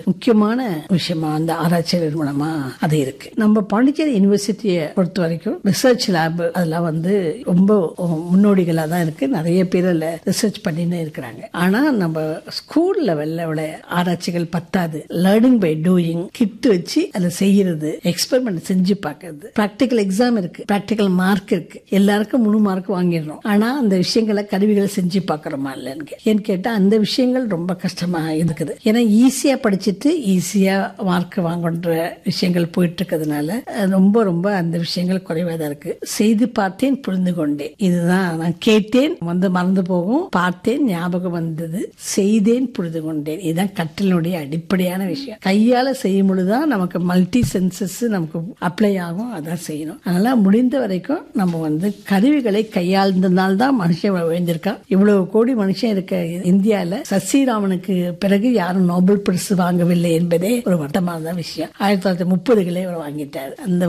முக்கியமான விஷயமா அந்த ஆராய்ச்சி நிறுவனமா அது இருக்கு நம்ம பாண்டிச்சேரி யூனிவர்சிட்டியை பொறுத்த வரைக்கும் ரிசர்ச் லேப் அதெல்லாம் வந்து ரொம்ப முன்னோடிகளா தான் இருக்கு நிறைய பேர் அதுல ரிசர்ச் பண்ணின்னு இருக்கிறாங்க ஆனா நம்ம ஸ்கூல் லெவல்ல உள்ள ஆராய்ச்சிகள் பத்தாது லேர்னிங் பை டூயிங் கிட் வச்சு அதை செய்யறது எக்ஸ்பெரிமெண்ட் செஞ்சு பார்க்கறது ப்ராக்டிக்கல் எக்ஸாம் இருக்கு ப்ராக்டிக்கல் மார்க் இருக்கு எல்லாருக்கும் முழு மார்க் வாங்கிடுறோம் ஆனா அந்த விஷயங்களை கருவிகளை செஞ்சு பார்க்கறோமா இல்லைன்னு ஏன்னு கேட்டா அந்த விஷயங்கள் ரொம்ப கஷ்டமா இருக்குது ஏன்னா ஈஸியா படிச்சுட்டு ஈஸியா மார்க் வாங்குன்ற விஷயங்கள் போயிட்டு இருக்கிறதுனால அஹ், ரொம்ப ரொம்ப அந்த விஷயங்கள் குறைவா தான் இருக்கு செய்து பார்த்தேன் புரிந்து கொண்டேன் இதுதான் நான் கேட்டேன் வந்து மறந்து போகும் பார்த்தேன் ஞாபகம் வந்தது செய்தேன் புரிந்து கொண்டேன் இதுதான் கற்றலினுடைய அடிப்படையான விஷயம் கையால செய்யும் பொழுதுதான் நமக்கு மல்டி சென்சஸ் நமக்கு அப்ளை ஆகும் அதான் செய்யணும் அதனால முடிந்த வரைக்கும் நம்ம வந்து கருவிகளை கையாழ்ந்ததுனால தான் மனுஷன் இவ்வளவு உயர்ந்திருக்கான் இவ்வளவு கோடி மனுஷன் இருக்க இந்தியால சசிராமனுக்கு பிறகு யாரும் நோபல் பரிசு வாங்கவில்லை என்பதே ஒரு வட்டமான விஷயம் ஆயிரத்தி தொள்ளாயிரத்தி முப்பதுகளே அவர் வாங்கிட்டார் அந்த